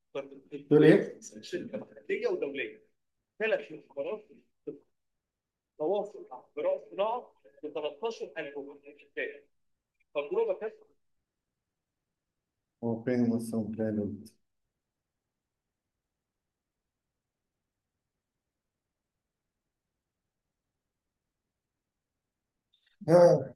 تقول ايه؟ شركه محليه ودوليه ثلاث مختبرات تواصل مع قراءه صناعه ب 13000 كتاب تجربه كانت هو فين مثلا بلاد آه.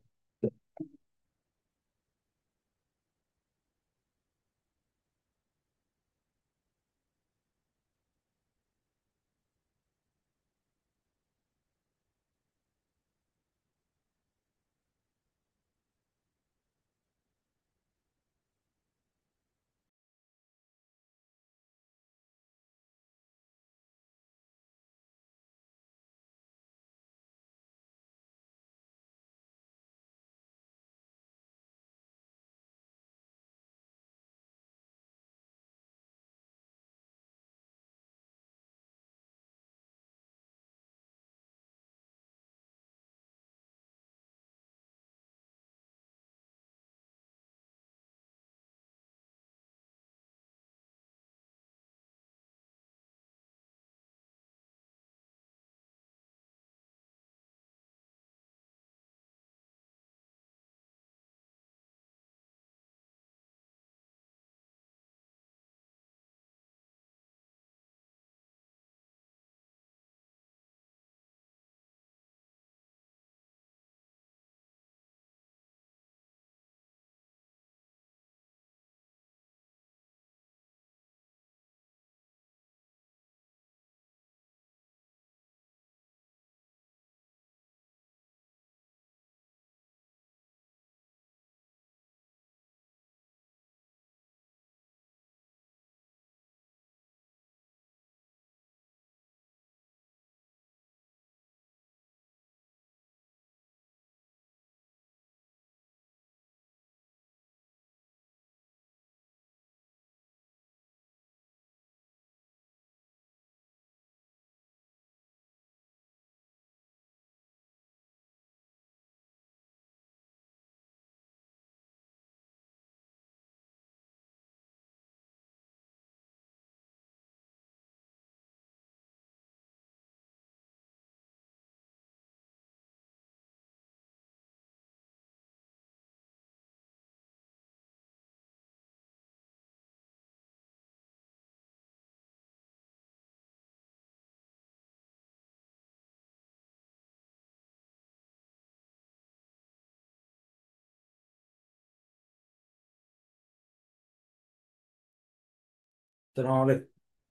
السلام عليكم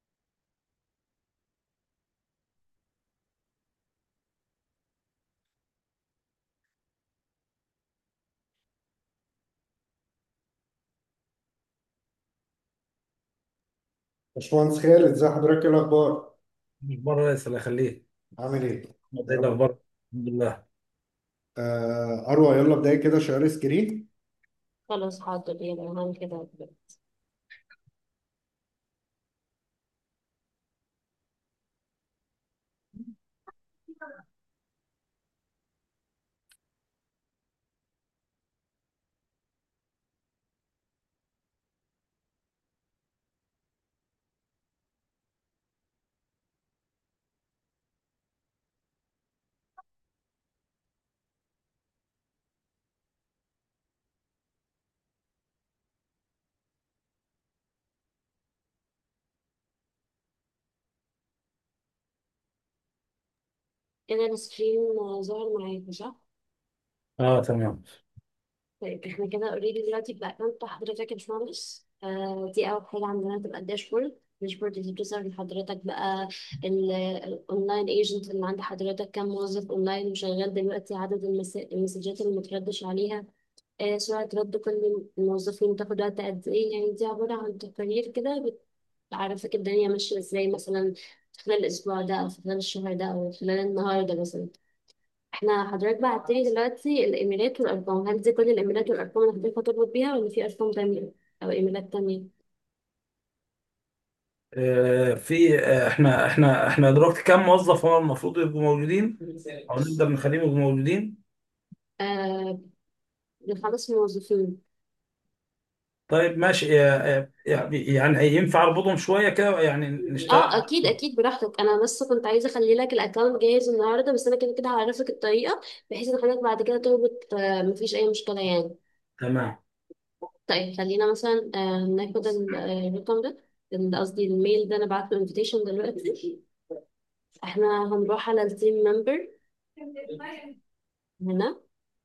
باشمهندس خالد ازي حضرتك ايه الاخبار؟ اخبار رئيس الله يخليك عامل ايه؟ ايه يا رب الاخبار الحمد لله آه اروى يلا بداية كده شير سكرين خلاص حاضر يلا هعمل كده دلوقتي. كده السكرين ظهر معاكوا صح؟ اه تمام طيب احنا كده اوريدي دلوقتي بأكونت حضرتك يا باشمهندس آه دي أول حاجة عندنا تبقى الداشبورد الداشبورد دي بتظهر لحضرتك بقى الأونلاين ايجنت اللي عند حضرتك كام موظف أونلاين وشغال دلوقتي عدد المس- المسجات اللي متردش عليها آه سرعة رد كل الموظفين بتاخد وقت قد ايه يعني دي عبارة عن تقارير كده بتعرفك الدنيا ماشية ازاي مثلا خلال الأسبوع ده أو في خلال الشهر ده أو خلال النهاردة مثلا احنا حضرتك بعتلي دلوقتي الايميلات والارقام هل دي كل الايميلات والارقام اللي حضرتك هتربط بيها ولا في ارقام تانية او ايميلات تانية آه في آه احنا احنا احنا دلوقتي كام موظف هو المفروض يبقوا موجودين او نقدر نخليهم يبقوا موجودين آه لخمس موظفين طيب ماشي آه، آه، يعني يعني ينفع اربطهم شويه كده يعني اه نشتغل اكيد اكيد براحتك انا بس كنت عايزه اخلي لك الاكونت جاهز النهارده بس انا كده كده هعرفك الطريقه بحيث ان حضرتك بعد كده تربط آه، مفيش اي مشكله يعني تمام طيب خلينا مثلا آه، ناخد ال- آه، الرقم ده ال- قصدي الميل ده انا بعت له انفيتيشن دلوقتي احنا هنروح على التيم ممبر هنا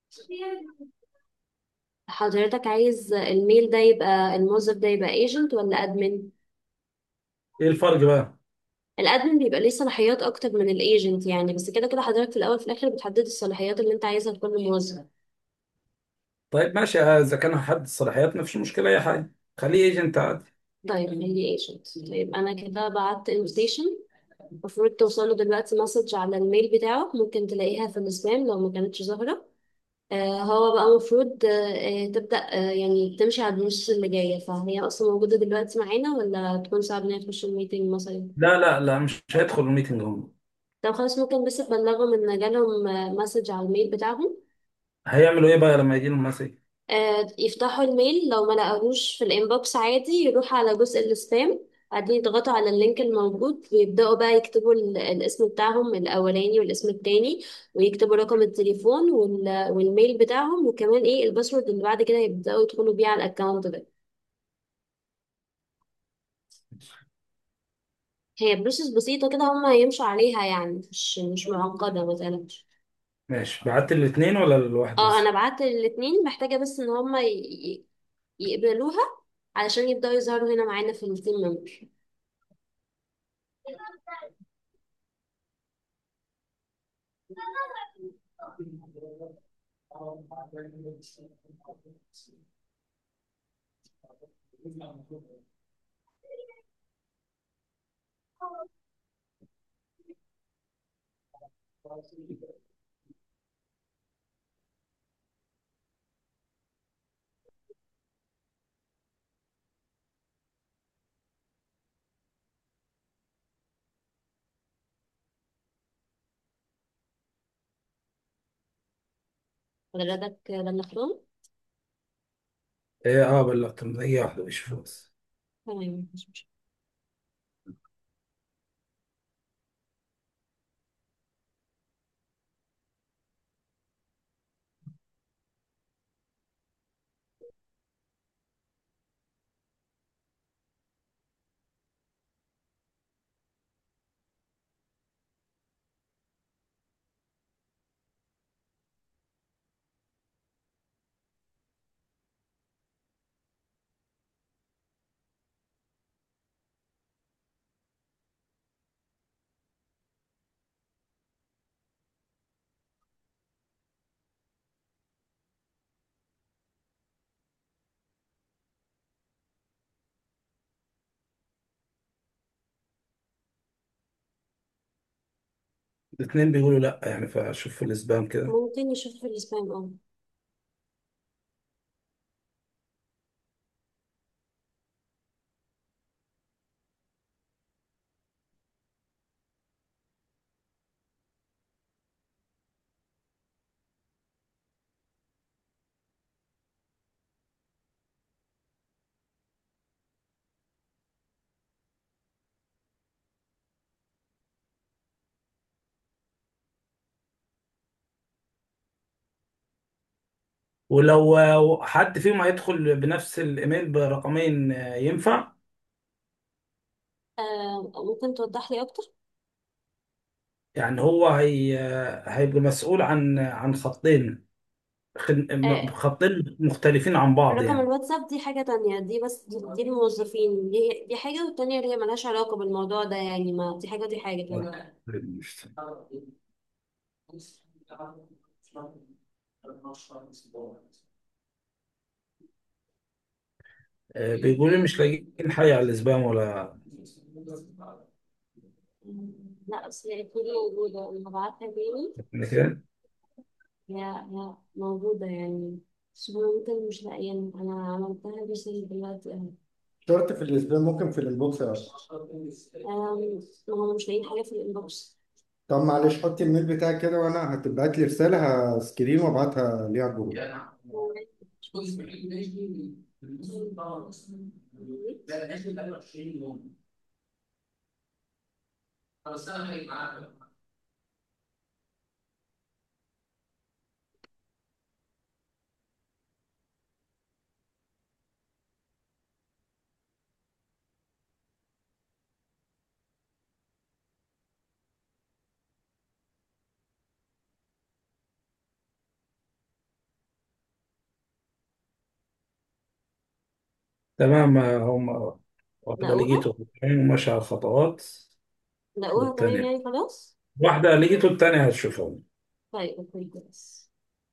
حضرتك عايز الميل ده يبقى الموظف ده يبقى ايجنت ولا ادمن ايه الفرق بقى الادمن بيبقى ليه صلاحيات اكتر من الايجنت يعني بس كده كده حضرتك في الاول في الاخر بتحدد الصلاحيات اللي انت عايزها لكل موظف طيب ماشي آه، اذا كان حد الصلاحيات ما فيش مشكله اي حاجه خليه ايجنت عادي طيب خليه ايجنت طيب انا كده بعت انفيتيشن المفروض توصله دلوقتي مسج على الميل بتاعه ممكن تلاقيها في السبام لو ما كانتش ظاهرة آه هو بقى المفروض آه آه، تبدأ آه يعني تمشي على النص اللي جاية فهي أصلا موجودة دلوقتي معانا ولا تكون صعب إن هي تخش الميتنج مثلا لا لا لا مش هيدخل الميتنج هم طب خلاص ممكن بس تبلغهم إن جالهم آه، مسج على الميل بتاعهم هيعملوا ايه بقى لما يجي لهم مسج آه يفتحوا الميل لو ما لقاهوش في الانبوكس عادي يروح على جزء السبام بعدين يضغطوا على اللينك الموجود ويبدأوا بقى يكتبوا ال- الاسم بتاعهم الأولاني والاسم التاني ويكتبوا رقم التليفون وال- والميل بتاعهم وكمان ايه الباسورد اللي بعد كده يبدأوا يدخلوا بيه على الأكونت ده هي بروسيس بسيطة كده هم هيمشوا عليها يعني مش مش معقدة ما تقلقش ماشي بعت الاثنين ولا الواحد اه انا بس بعت الاتنين محتاجة بس ان هم ي- ي- يقبلوها علشان يبدأوا يظهروا هنا معانا في التيم ممبر حضرتك بلغتهم ايه اه بلغتهم دقيقه واحده بيشوفوا بس تمام مش مشكلة الاثنين بيقولوا لا يعني فشوف في الاسبام كده ممكن نشوف في السبام اه ولو آه، حد فيهم هيدخل بنفس الايميل برقمين آه، ينفع آه، ممكن توضح لي اكتر يعني هو هي آه، هيبقى مسؤول عن عن خطين خن- م- آه، خطين مختلفين عن بعض رقم يعني الواتساب دي حاجة تانية دي بس دي, دي الموظفين دي, دي حاجة والتانية اللي هي ملهاش علاقة بالموضوع ده يعني ما دي حاجة ودي حاجة تانية آه، بيقولوا مش لاقيين حاجه على الاسبام ولا لا بس هي اكيد موجودة انا هبعتها تاني كده هي هي موجودة يعني بس هو ممكن مش لاقيين انا عملتها بس دلوقتي اهو شرط في الاسبان ممكن في الانبوكس يا أصلا. آم، ما هم مش لاقيين حاجة في الانبوكس طب معلش حطي الميل بتاعك كده وانا هتبعت لي رسالة هسكرين وابعتها ليها على الجروب تمام هم واحدة لقوها لقيته وماشي على الخطوات لقوها تمام والتانية يعني خلاص واحدة لقيته التانية هتشوفهم طيب اوكي كويس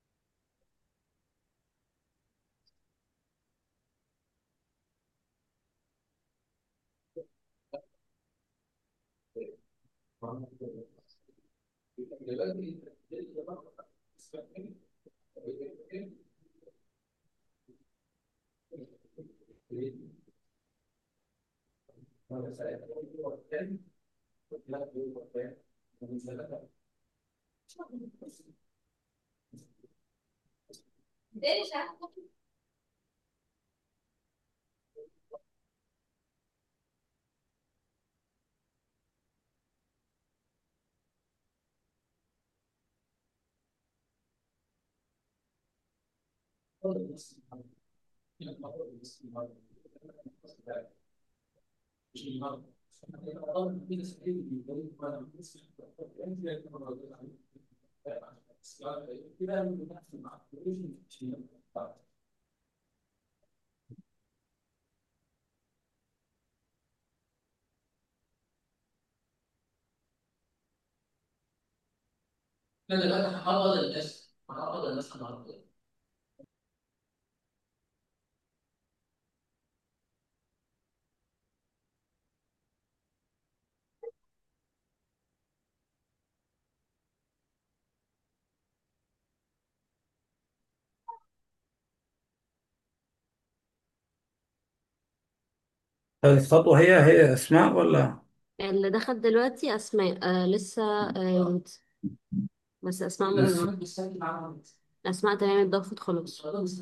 هذه الخطوة هي هي أسماء ولا اللي دخل دلوقتي اسماء آه لسه آه بس اسماء مهمة اسماء تمام اتضافت خلاص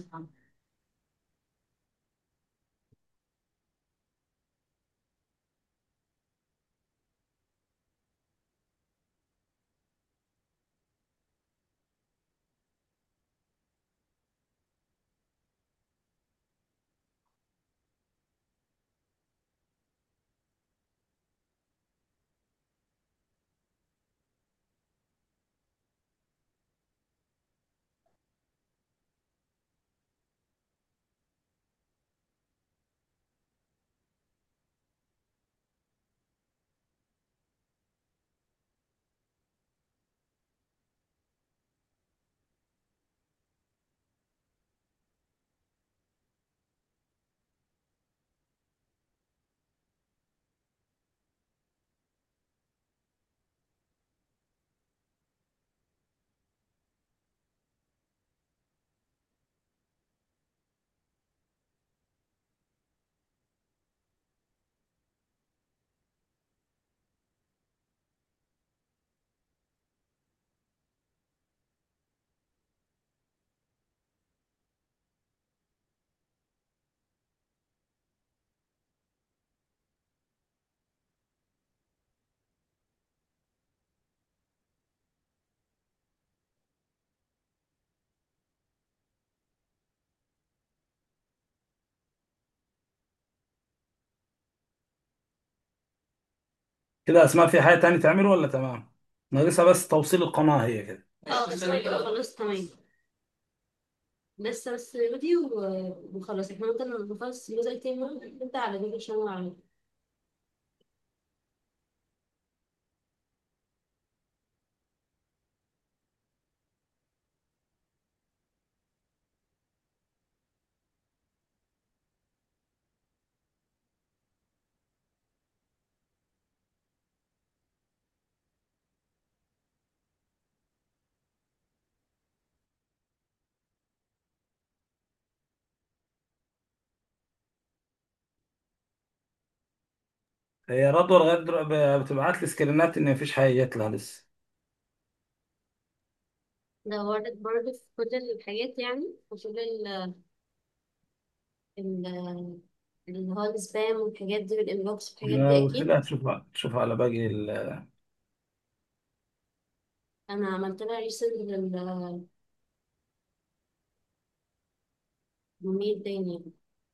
كده أسماء في حاجة تانية تعمل ولا تمام؟ ناقصها بس توصيل القناة هي كده اه بس هو يبقى خلاص تمام لسه بس فيديو و- وخلاص احنا ممكن نخلص الجزء التاني نبدأ على فيديو شانل على هي رضوى لغاية دلوقتي بتبعت لي سكرينات إن مفيش حاجة جات لها لسه ده وارد برضه في كل الحاجات يعني في كل ال ال- اللي هو السبام والحاجات دي والانبوكس والحاجات ما دي قلت اكيد لها تشوف تشوف على باقي ال- انا عملت لها ريسند للميل تاني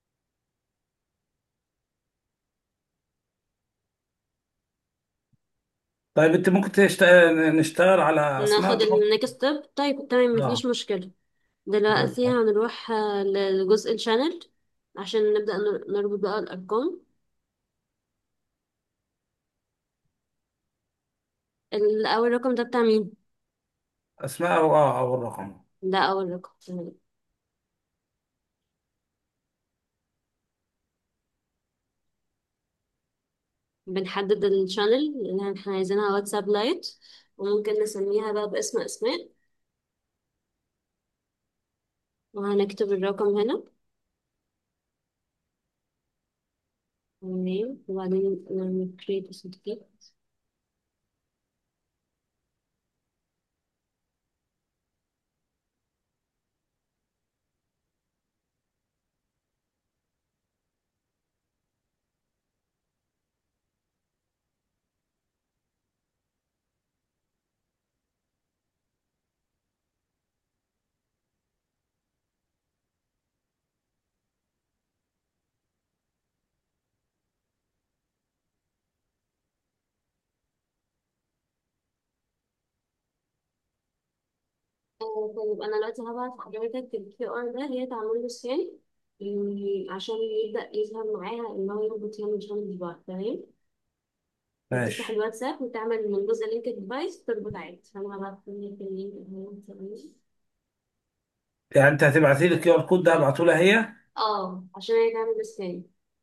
طيب انت ممكن تشتغل نشتغل على اسماء ناخد تحط النكست ستيب طيب تمام اه مفيش مشكلة دلوقتي هنروح آه، لجزء الشانل عشان نبدأ نر- نربط بقى الأرقام الأول رقم ده بتاع مين؟ اسماء او اه او الرقم ده أول رقم تمام بنحدد الشانل اللي احنا عايزينها واتساب لايت وممكن نسميها بقى باسم أسماء وهنكتب الرقم هنا تمام وبعدين نعمل create a certificate آه، طيب انا دلوقتي هبعت لحضرتك الكيو ار ده هي تعمل له سكان عشان يبدأ يظهر معاها ان هو يربط يعني شغل ببعض تمام وتفتح ماشي الواتساب وتعمل من جزء لينك ديفايس تربط عادي فانا هبعت لك اللينك اهو تمام. يعني انت هتبعتي لي الكيو ار كود ده هبعته لها هي اه عشان هي تعمل سكان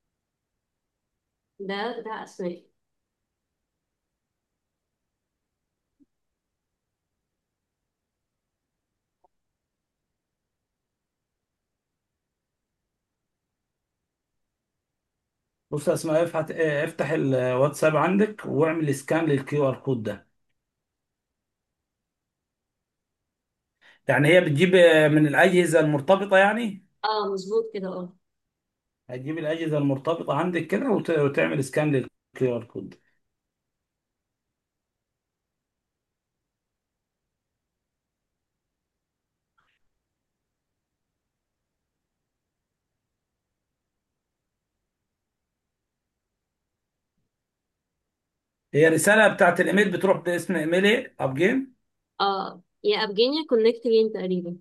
ده بتاع اسماء بص يا اسماء افتح افتح الواتساب عندك واعمل سكان للكيو ار كود ده يعني هي بتجيب من الاجهزه المرتبطه يعني اه مظبوط كده اه هتجيب الاجهزه المرتبطه عندك كده وت- وتعمل سكان للكيو ار كود هي رساله بتاعت الايميل بتروح باسم ايميل ايه ابجين اه يا ابجينيا كونكت لين تقريبا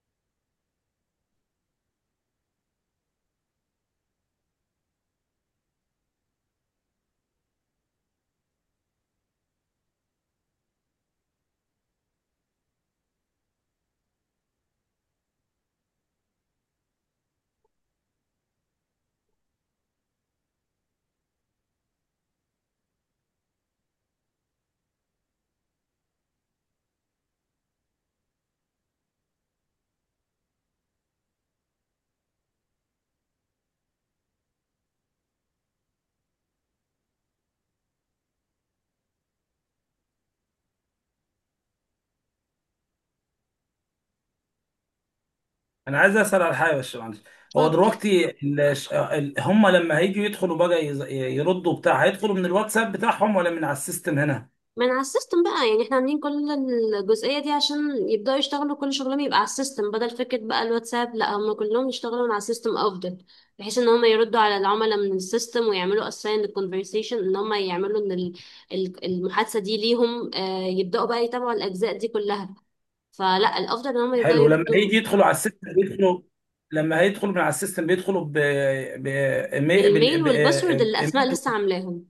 انا عايز اسال على حاجه بس معلش هو اتفضل دلوقتي ال- ال- هم لما هيجوا يدخلوا بقى يز- يردوا بتاع هيدخلوا من الواتساب بتاعهم ولا من على السيستم هنا من على السيستم بقى يعني احنا عاملين كل الجزئية دي عشان يبدأوا يشتغلوا كل شغلهم يبقى على السيستم بدل فكرة بقى الواتساب لا هم كلهم يشتغلوا من على السيستم أفضل بحيث ان هم يردوا على العملاء من السيستم ويعملوا assign the conversation ان هم يعملوا ان ال- ال- المحادثة دي ليهم آه، يبدأوا بقى يتابعوا الأجزاء دي كلها فلا الأفضل ان هم يبدأوا حلو لما يردوا هيجي يدخلوا على السيستم بيدخلوا لما هيدخلوا من على السيستم بيدخلوا ب ب إيمي- بال بالميل ب- والباسورد اللي أسماء إيميل لسه عاملاهم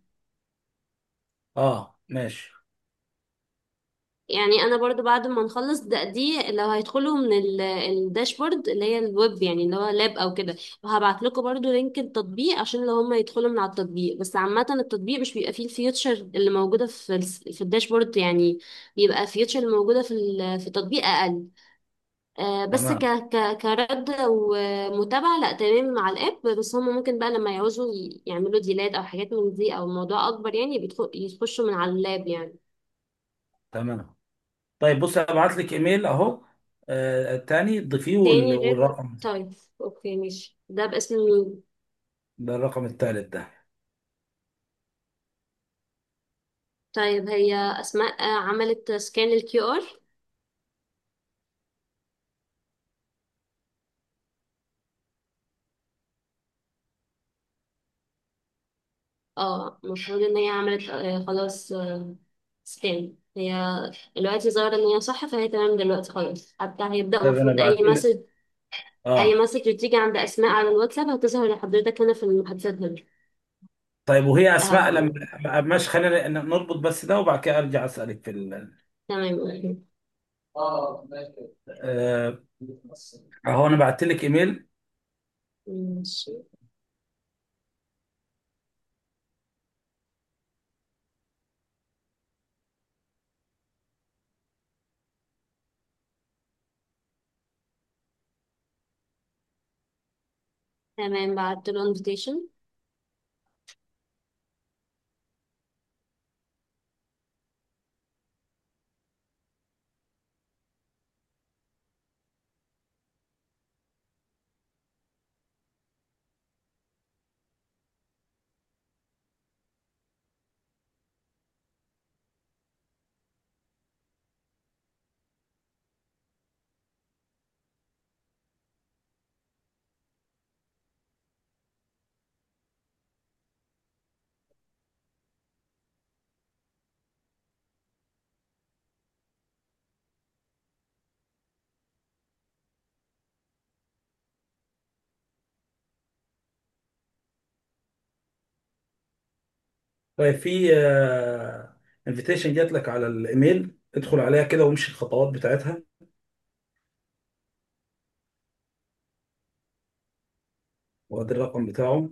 اه ماشي يعني انا برضو بعد ما نخلص ده دي لو هيدخلوا من ال- الداشبورد اللي هي الويب يعني اللي هو لاب او كده وهبعت لكم برضو لينك التطبيق عشان لو هم يدخلوا من على التطبيق بس عامة التطبيق مش بيبقى فيه الفيوتشر اللي موجودة في ال- في الداشبورد يعني بيبقى الفيوتشر اللي موجودة في ال- في التطبيق اقل آه بس ك تمام ك كرد ومتابعة لا تمام مع الاب بس هم ممكن بقى لما يعوزوا ي- يعملوا ديلات او حاجات من دي او موضوع اكبر يعني بيدخل يخشوا من على اللاب يعني تمام طيب بص هبعت لك ايميل اهو آه، التاني ضيفيه وال- تاني غير والرقم طيب اوكي ماشي ده باسم مين ده الرقم التالت ده طيب هي اسماء آه، عملت سكان الكيو ار اه المفروض ان هي عملت آه، خلاص آه، سكان هي دلوقتي ظاهرة ان هي صح فهي تمام دلوقتي خلاص حتى هيبدأ طيب انا المفروض اي بعت لك مسج اي اه مسج بتيجي عند اسماء على الواتساب هتظهر لحضرتك هنا في المحادثات هنا طيب وهي اسماء اه لما ماشي خلينا ن- نربط بس ده وبعد كده ارجع اسالك في ال... تمام اوكي آه، اهو انا بعت لك ايميل ماشي تمام بعت له invitation طيب في انفيتيشن جات لك على الايميل ادخل عليها كده وامشي الخطوات بتاعتها وادي الرقم بتاعه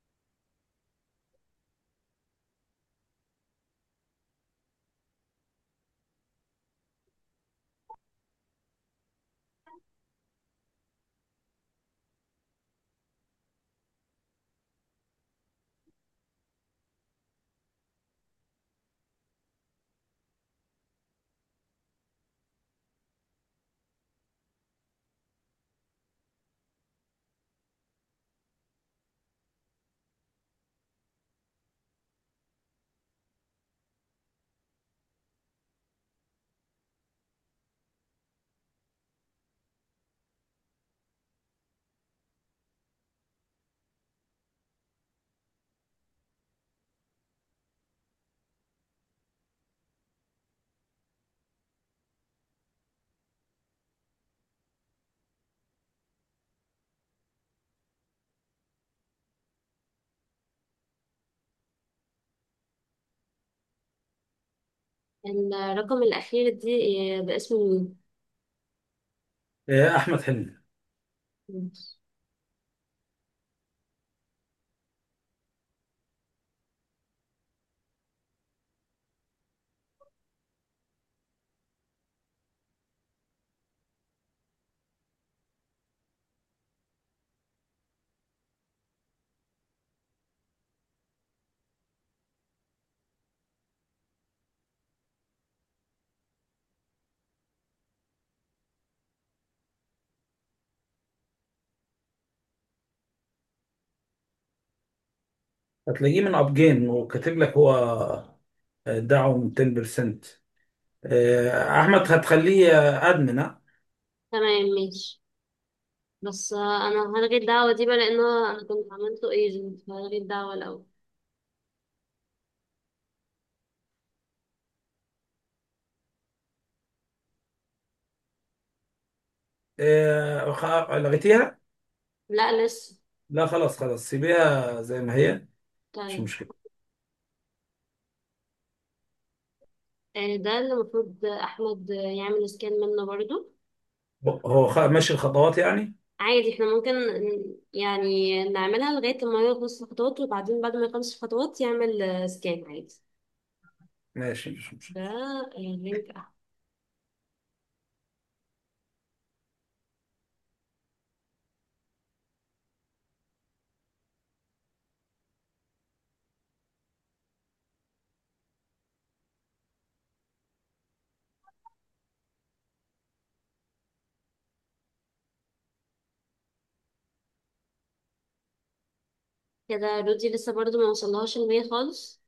الرقم الأخير دي آه، باسم مين آه، احمد حلمي ماشي. هتلاقيه من اب جيم وكاتب لك هو آه، دعم 10% آه، احمد هتخليه ادمن ها تمام ماشي بس آه، أنا هلغي الدعوة دي بقى لأنه أنا كنت عملت له ايجنت فهلغي الدعوة الأول آه، خ- لغيتيها لا لسه لا خلاص خلاص سيبيها زي ما هي مش طيب مشكلة آه، ده اللي المفروض أحمد يعمل سكان منه برضو هو خ- ماشي الخطوات يعني عادي احنا ممكن ن- يعني نعملها لغاية لما يخلص الخطوات وبعدين بعد ما يخلص الخطوات يعمل آه، سكان عادي ماشي مش مشكلة ده آه، لينك أحمد كده رودي لسه برضو ما وصلهاش المية خالص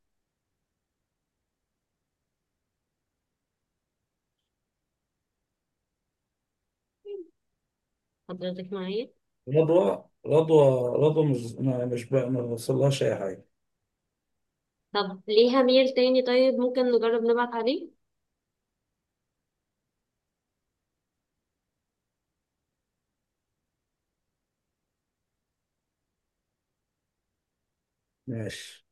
حضرتك معايا رضوى رضوى رضوى مش ما مش بقى ما وصلهاش اي حاجه طب ليها ميل تاني طيب ممكن نجرب نبعت عليه ماشي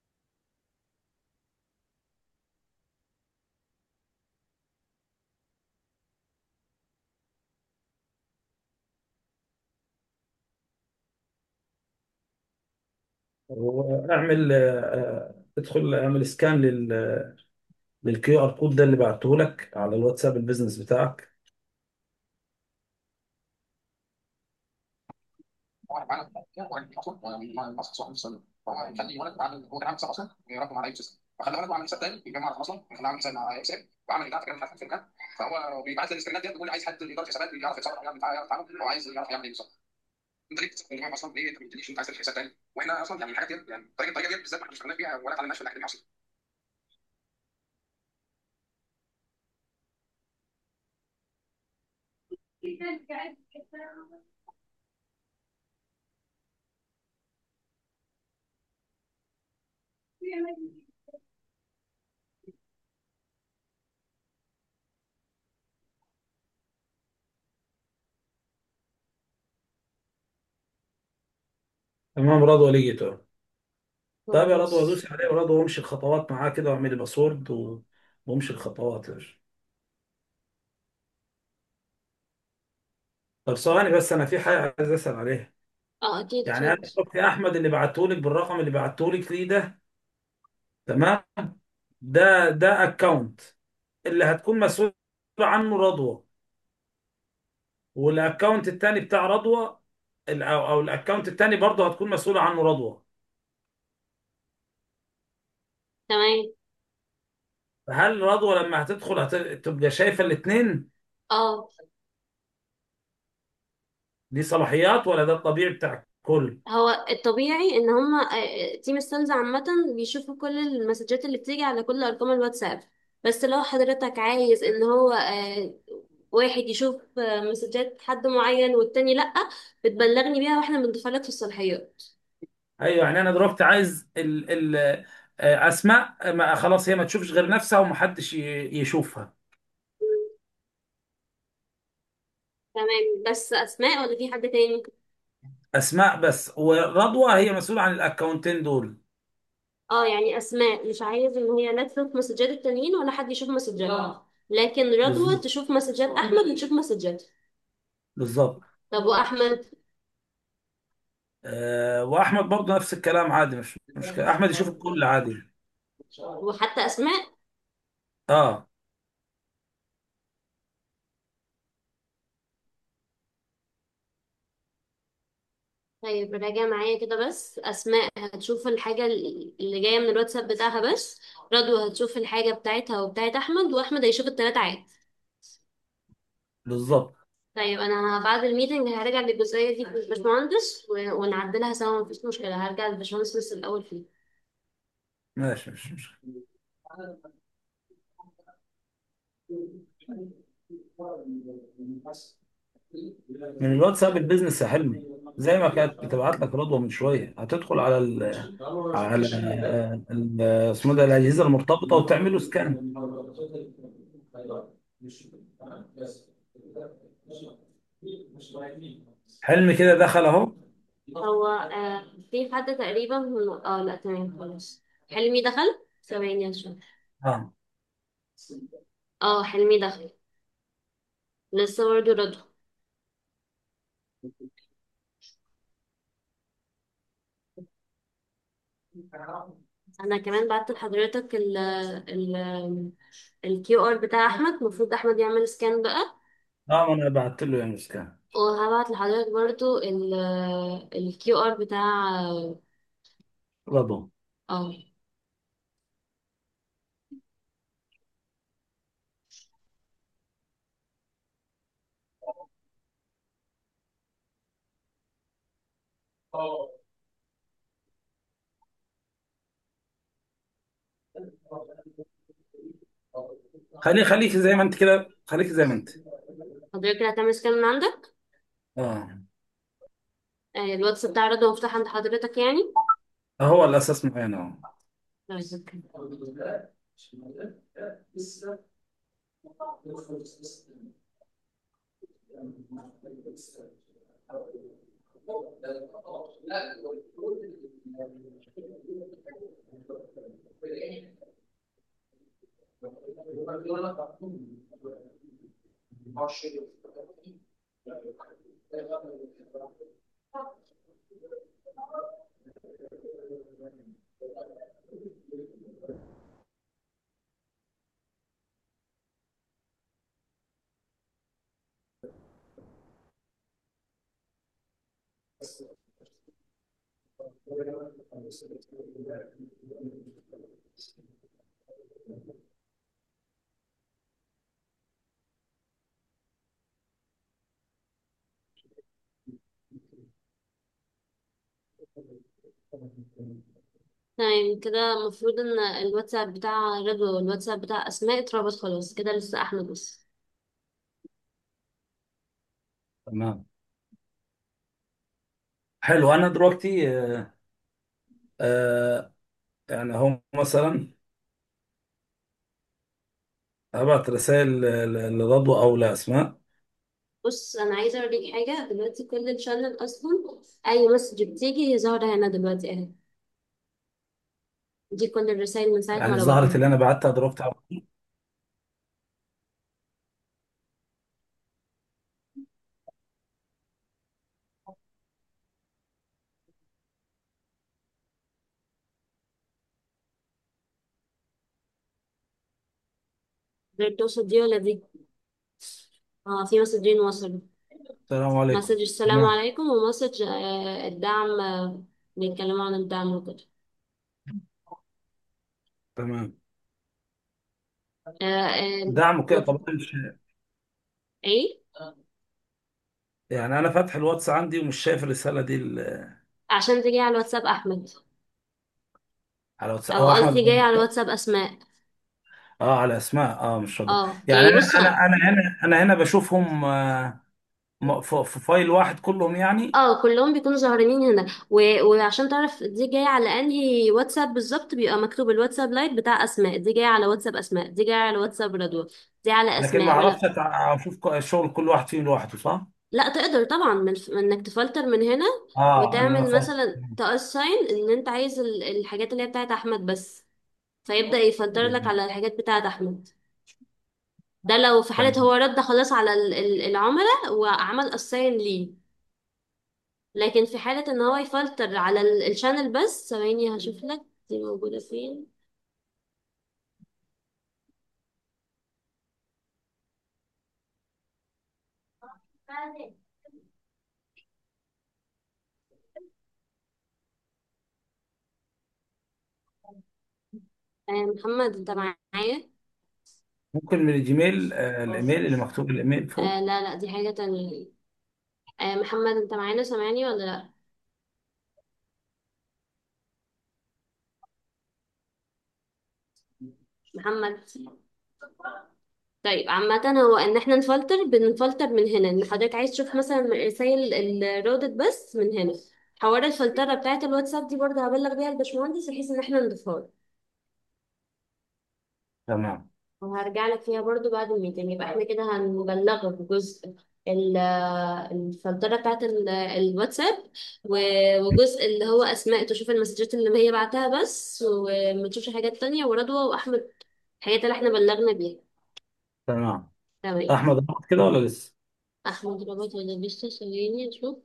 هو اعمل آه، آه، ادخل اعمل سكان لل للكيو ار كود ده اللي بعته لك على الواتساب البيزنس بتاعك واحد معانا واحد اصلا ما ما صح صح خليه ولد بعد هو كان عامل حساب اصلا ويربط على اي سيستم فخلى ولد عامل حساب تاني يجمع اصلا خلاه عامل حساب مع اكسل وعمل بتاعته كده مش عارف فين كان فهو بيبعت لي السكرينات دي بيقول لي عايز حد اداره حسابات يعرف يتصرف يعرف يعرف يعمل هو عايز يعرف يعمل ايه بالظبط انت ليه بتستخدم اصلا ليه انت ما بتديش انت عايز تفتح حساب تاني واحنا اصلا يعني الحاجات دي يعني الطريقه الطريقه دي بالذات ما اشتغلناش بيها ولا اتعلمناش في الاكاديميه اصلا تمام رضوى لقيته طيب يا رضوى خلاص دوسي عليه رضوى وامشي الخطوات معاه كده واعملي باسورد و- وامشي الخطوات يا باشا. طب ثواني بس انا في حاجه عايز اسال عليها اه اكيد يعني انا اتفضل دلوقتي احمد اللي بعتهولك بالرقم اللي بعتهولك ليه ده تمام ده ده اكونت اللي هتكون مسؤول عنه رضوى والاكونت التاني بتاع رضوى ال- او او الاكونت التاني برضه هتكون مسؤولة عنه رضوى تمام هل رضوى لما هتدخل هتبقى شايفة الاثنين اه دي صلاحيات ولا ده الطبيعي بتاع الكل هو الطبيعي ان هما آه، تيم السيلز عامة بيشوفوا كل المسجات اللي بتيجي على كل ارقام الواتساب بس لو حضرتك عايز ان هو آه، واحد يشوف آه، مسجات حد معين والتاني لأ بتبلغني بيها واحنا بنضيفها لك في الصلاحيات ايوه يعني انا دلوقتي عايز ال ال آه، اسماء ما خلاص هي ما تشوفش غير نفسها ومحدش ي- يشوفها تمام بس اسماء ولا في حد تاني اسماء بس ورضوى هي مسؤولة عن الاكونتين دول اه يعني اسماء مش عايز ان هي لا تشوف مسجات التانيين ولا حد يشوف مسجاتها لكن رضوى بالظبط تشوف مسجات احمد وتشوف مسجات بالظبط طب واحمد آه، واحمد برضه نفس الكلام عادي مش مشكلة احمد يشوف الكل عادي وحتى اسماء اه طيب راجع معايا كده بس اسماء هتشوف الحاجه اللي جايه من الواتساب بتاعها بس رضوى هتشوف الحاجه بتاعتها وبتاعت احمد واحمد هيشوف التلاته عادي بالظبط طيب انا بعد الميتنج هرجع للجزئيه دي للباشمهندس و- ونعدلها سوا مفيش مشكله هرجع للباشمهندس بس الاول فيه ماشي مش مشكلة من الواتساب البيزنس يا حلمي زي ما كانت بتبعت لك رضوى من شويه هتدخل على ال على ال- اسمه ده الاجهزه المرتبطه وتعمله سكان حلمي كده دخل اهو هو آه في حد تقريبا اه لا تمام خلاص حلمي دخل ثواني عشان اه اه حلمي دخل لسه برضه رضوى انا كمان بعت لحضرتك ال ال الكيو ار بتاع احمد المفروض احمد يعمل سكان بقى اه ما انا بعت له يعمل سكان وهبعت لحضرتك برضو ال الكيو ار بتاع رضوى اه خلي خليك زي ما انت كده خليك زي ما انت حضرتك كده هتعمل سكان من عندك اه آه، الواتس بتاع رضوى مفتوح عند حضرتك يعني هو الاساس معانا اهو طيب. تمام كده المفروض ان الواتساب بتاع رضوى والواتساب بتاع اسماء اتربط خلاص كده لسه احمد بس تمام حلو انا دلوقتي آه آه يعني هو مثلا ابعت رسائل ل- ل- لرضوى او لاسماء بص انا عايزه اوريك حاجه دلوقتي كل الشانل اصلا اي مسج بتيجي هي ظاهره هنا دلوقتي اهي دي كل الرسائل من ساعه ما يعني ظهرت ربطنا اللي انا بعتها دلوقتي على طول. غير توصل دي ولا دي اه في مسجين وصلوا السلام عليكم مسج السلام تمام عليكم ومسج آه، الدعم آه، بيتكلموا عن الدعم وكده تمام آه، آه، دعم كده مف- طبعا مش ايه يعني انا فاتح الواتس عندي ومش شايف الرساله دي ال- عشان تيجي على الواتساب احمد على الواتس او او قصدي احمد جاي على الواتساب اسماء اه على اسماء اه مش رضوى اه يعني يعني انا بص انا انا هنا انا هنا بشوفهم آه م- في في فايل واحد كلهم يعني اه كلهم بيكونوا ظاهرين هنا و... وعشان تعرف دي جايه على انهي واتساب بالظبط بيبقى مكتوب الواتساب لايت بتاع اسماء دي جايه على واتساب اسماء دي جايه على واتساب رضوى دي على لكن ما اسماء اعرفش ولا أتع- اشوف ك- الشغل كل واحد فيهم لوحده صح؟ لا تقدر طبعا من... من انك تفلتر من هنا اه انا وتعمل فاهم مثلا تأساين ان انت عايز ال- الحاجات اللي هي بتاعت احمد بس فيبدأ يفلتر لك على الحاجات بتاعت احمد ده لو في حالة تمام هو رد خلاص على ال- ال- العملاء وعمل أساين ليه لكن في حالة ان هو يفلتر على ال- الشانل بس ثواني هشوف لك دي موجودة فين آه محمد انت معايا ممكن من الجيميل آه الايميل اللي مكتوب الايميل آه فوق لا لا دي حاجة تانية آه محمد انت معانا سامعني ولا لا محمد طيب عامة هو ان احنا نفلتر بنفلتر من هنا ان حضرتك عايز تشوف مثلا الرسايل اللي ردت بس من هنا حوار الفلترة بتاعت الواتساب دي برضه هبلغ بيها الباشمهندس بحيث ان احنا نضيفها له. تمام وهرجع لك فيها برضو بعد الميتنج يبقى احنا كده هنبلغك بجزء ال- الفلترة بتاعت ال- الواتساب و- وجزء اللي هو أسماء تشوف المسجات اللي هي بعتها بس وما تشوفش حاجات تانية ورضوى وأحمد الحاجات اللي احنا بلغنا بيها تمام تمام احمد ربط كده ولا لسه؟ أحمد ربط ولا لسه ثواني أشوف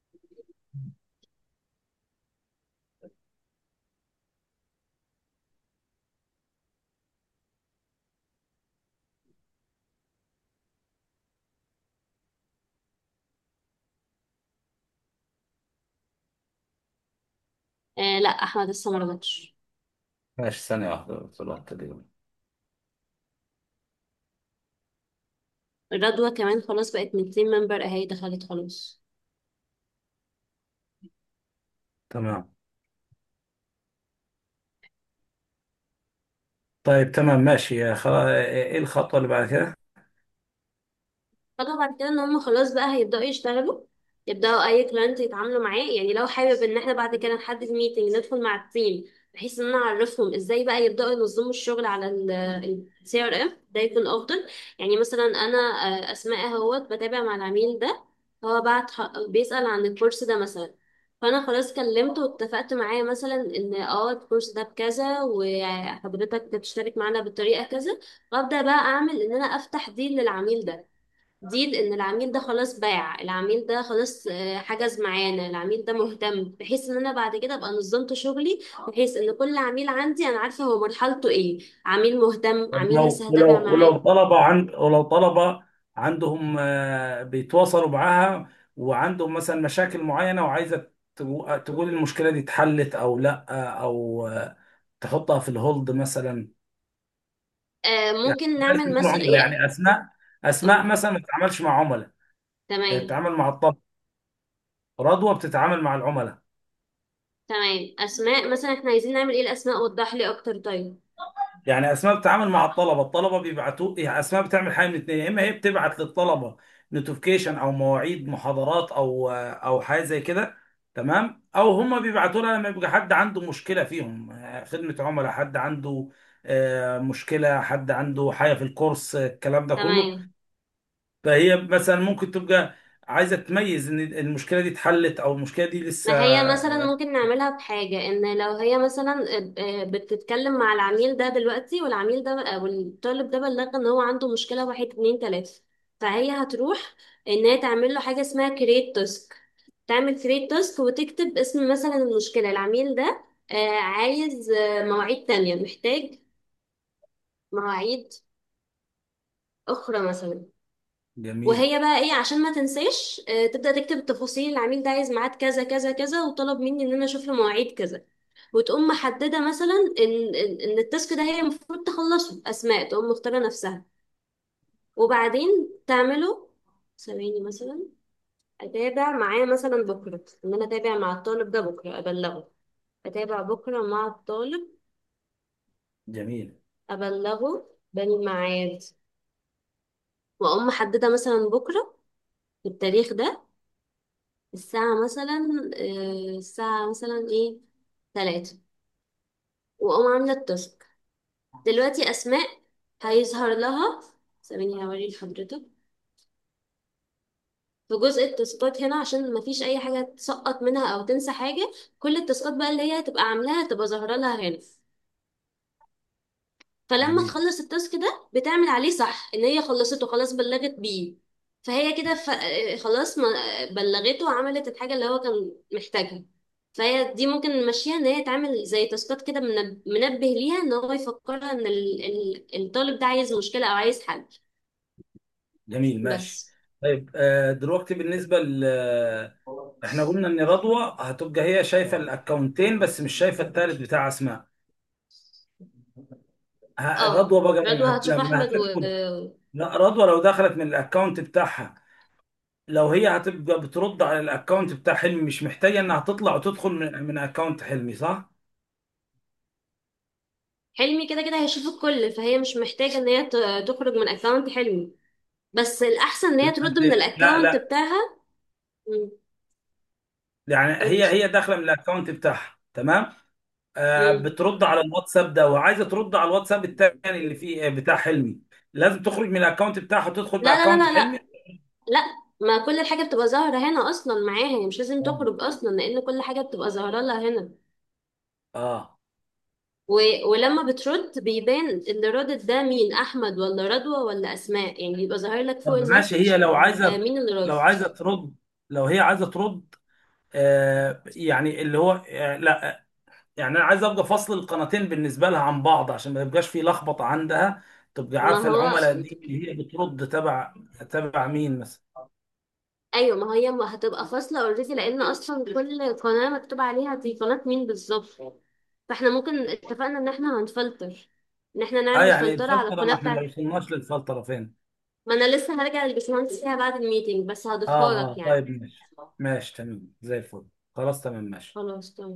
آه لا أحمد لسه ما ربطش ماشي ثانية واحدة في الوقت دي الرضوى كمان خلاص بقت 200 ممبر اهي دخلت خلاص تمام طيب تمام ماشي خلاص ايه الخطوة اللي بعد كده خطوة بعد كده ان هم خلاص بقى هيبدأوا يشتغلوا يبدأوا اي كلاينت يتعاملوا معاه يعني لو حابب ان احنا بعد كده نحدد ميتنج ندخل مع التيم بحيث ان انا اعرفهم ازاي بقى يبدأوا ينظموا الشغل على السي ار ام ده يكون افضل يعني مثلا انا آه، اسماء اهوت بتابع مع العميل ده هو بعت بيسأل عن الكورس ده مثلا فانا خلاص كلمته واتفقت معاه مثلا ان اه الكورس ده بكذا وحضرتك بتشترك معانا بالطريقه كذا وابدا بقى اعمل ان انا افتح ديل للعميل ده دي ان العميل ده خلاص باع العميل ده خلاص آه، حجز معانا العميل ده مهتم بحيث ان انا بعد كده ابقى نظمت شغلي بحيث ان كل عميل عندي انا عارفه هو مرحلته ايه عميل مهتم طب عميل لو لسه هتابع ولو ولو معاه طلبة عند ولو طلبة عندهم آه، بيتواصلوا معاها وعندهم مثلا مشاكل معينة وعايزة تقو- تقول المشكلة دي اتحلت أو لأ أو آه، تحطها في الهولد مثلا آه يعني ممكن بلاش نعمل تكون مثلا عملاء ايه يعني أسماء أسماء اه مثلا ما بتتعاملش مع عملاء هي تمام بتتعامل مع الطلبة رضوى بتتعامل مع العملاء تمام اسماء مثلا احنا عايزين نعمل ايه الاسماء وضح لي اكتر طيب يعني اسماء بتتعامل مع الطلبه الطلبه بيبعتوا يعني اسماء بتعمل حاجه من الاثنين يا اما هي بتبعت للطلبه نوتيفيكيشن او مواعيد محاضرات او او حاجه زي كده تمام او هم بيبعتوا لها لما يبقى حد عنده مشكله فيهم آه، خدمه عملاء حد عنده آه، مشكله حد عنده حاجه في الكورس آه، الكلام ده كله تمام فهي مثلا ممكن تبقى عايزه تميز ان المشكله دي اتحلت او المشكله دي لسه ما هي مثلا ممكن نعملها بحاجة ان لو هي مثلا آه، بتتكلم مع العميل ده دلوقتي والعميل ده او الطالب ده بلغ ان هو عنده مشكلة واحد اتنين تلاتة فهي هتروح ان هي تعمل له حاجة اسمها كريت تاسك تعمل كريت تاسك وتكتب اسم مثلا المشكلة العميل ده آه، عايز آه، مواعيد تانية محتاج مواعيد أخرى مثلا جميل وهي بقى ايه عشان ما تنساش آه، تبدأ تكتب التفاصيل العميل ده عايز ميعاد كذا كذا كذا وطلب مني ان انا اشوف له مواعيد كذا وتقوم محددة مثلا ان ان إن التاسك ده هي المفروض تخلصه اسماء تقوم مختارة نفسها وبعدين تعمله ثواني مثلا اتابع معاه مثلا بكرة ان انا اتابع مع الطالب ده بكرة ابلغه اتابع بكرة مع الطالب جميل ابلغه بالميعاد واقوم محددة مثلا بكرة في التاريخ ده الساعة مثلا آه، الساعة مثلا ايه تلاتة وأقوم عاملة التاسك دلوقتي أسماء هيظهر لها ثواني هوري لحضرتك في جزء التاسكات هنا عشان مفيش أي حاجة تسقط منها أو تنسى حاجة كل التاسكات بقى اللي هي هتبقى عاملاها تبقى ظاهرة لها هنا فلما جميل تخلص التاسك ده بتعمل عليه صح ان هي خلصته خلاص بلغت بيه فهي كده ف... خلاص ما بلغته وعملت الحاجة اللي هو كان محتاجها فهي دي ممكن نمشيها ان هي تعمل زي تاسكات كده منب- منبه ليها ان هو يفكرها ان ال... ال... الطالب ده عايز مشكلة او عايز حل جميل ماشي بس طيب آه، دلوقتي بالنسبة ل احنا قلنا ان رضوى هتبقى هي شايفة الاكونتين بس مش شايفة التالت بتاع اسماء ه- اه رضوى بقى رضوى لما هت... هتشوف لما احمد و هتدخل لا رضوى لو دخلت من الاكونت بتاعها لو هي هتبقى بترد على الاكونت بتاع حلمي مش محتاجة انها تطلع وتدخل من, من اكونت حلمي صح؟ حلمي كده كده هيشوف الكل فهي مش محتاجة ان هي ت- تخرج من اكونت حلمي بس الاحسن ان هي لا ترد من أنت- لا الاكونت لا بتاعها مم. يعني هي قولي هي داخلة من الاكونت بتاعها تمام؟ آه مم. بترد على الواتساب ده وعايزة ترد على الواتساب التاني اللي فيه بتاع حلمي لازم تخرج من الاكونت بتاعها وتدخل لا لا لا باكونت لا حلمي لا لا ما كل الحاجة بتبقى ظاهرة هنا أصلا معاها هي مش لازم تخرج أصلا لأن كل حاجة بتبقى ظاهرة لها هنا اه و... ولما بترد بيبان اللي ردت ده مين أحمد ولا رضوى ولا أسماء يعني بيبقى ظاهر لك فوق طب ماشي هي المسج لو آه عايزه مين اللي رد لو عايزه ترد لو هي عايزه ترد آه يعني اللي هو آه لا يعني انا عايز ابقى فصل القناتين بالنسبه لها عن بعض عشان ما يبقاش في لخبطه عندها تبقى ما عارفه هو العملاء دي اللي هي بترد تبع تبع مين مثلا أيوة ما هي ما هتبقى فاصلة اوريدي لأن أصلا كل قناة مكتوب عليها دي قناة مين بالظبط فاحنا ممكن اتفقنا إن احنا هنفلتر إن احنا اه نعمل يعني فلترة على الفلتره ما القناة احنا ما بتاعت وصلناش للفلتره فين ما أنا لسه هرجع للبشمهندس فيها بعد الميتنج بس اه هضيفها لك اه يعني طيب ماشي ماشي تمام زي الفل خلاص تمام ماشي خلاص تمام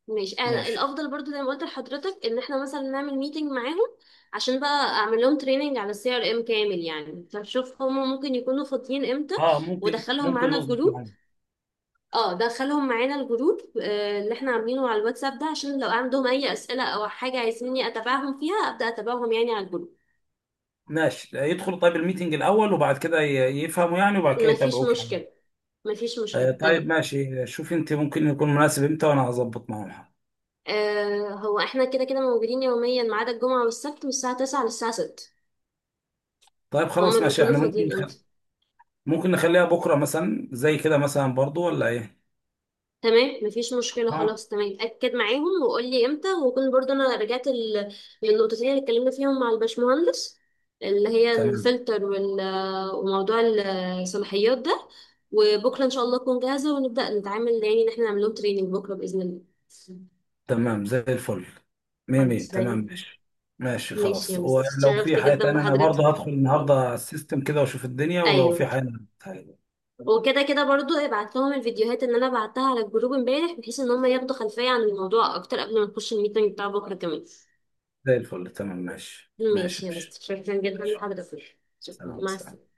ماشي آه، ماشي الافضل برضو زي ما قلت لحضرتك ان احنا مثلا نعمل ميتنج معاهم عشان بقى اعمل لهم تريننج على السي ار ام كامل يعني فشوف هم ممكن يكونوا فاضيين امتى اه ممكن ودخلهم ممكن معانا نظبط الجروب معاهم اه دخلهم معانا الجروب آه، اللي احنا عاملينه على الواتساب ده عشان لو عندهم اي اسئله او حاجه عايزيني اتابعهم فيها ابدا اتابعهم يعني على الجروب ماشي يدخلوا طيب الميتنج الاول وبعد كده ي- يفهموا يعني وبعد كده مفيش يتابعوك يعني مشكله مفيش آه، مشكله طيب تمام ماشي شوف انت ممكن يكون مناسب امتى وانا هظبط معاهم آه هو احنا كده كده موجودين يوميا ما عدا الجمعه والسبت من الساعه 9 للساعه 6 طيب خلاص هما ماشي بيكونوا احنا ممكن فاضيين نخ... امتى ممكن نخليها بكره مثلا زي كده مثلا برضو ولا ايه تمام مفيش مشكلة اه خلاص تمام أكد معاهم وقول لي امتى وكون برضو أنا رجعت ال- للنقطتين اللي اتكلمنا فيهم مع الباشمهندس اللي هي تمام الفلتر وال- وموضوع الصلاحيات ده وبكرة إن شاء الله أكون جاهزة ونبدأ نتعامل يعني إن احنا نعمل لهم تريننج بكرة بإذن الله تمام زي الفل مية مية خلاص تمام زي ماشي ماشي ماشي يا خلاص مستر ولو اتشرفت في حاجة جدا تانية أنا برضه بحضرتك هدخل النهاردة على السيستم كده وأشوف الدنيا ولو في أيوه حاجة وكده كده برضو ابعت لهم الفيديوهات اللي أنا بعتها على الجروب امبارح بحيث إن هم ياخدوا خلفية عن الموضوع أكتر قبل ما نخش الميتنج بتاع بكرة كمان زي الفل تمام ماشي ماشي ماشي يا ماشي مستر شكرا جدا ماشي لحضرتك شكرا سلام مع سلام السلامة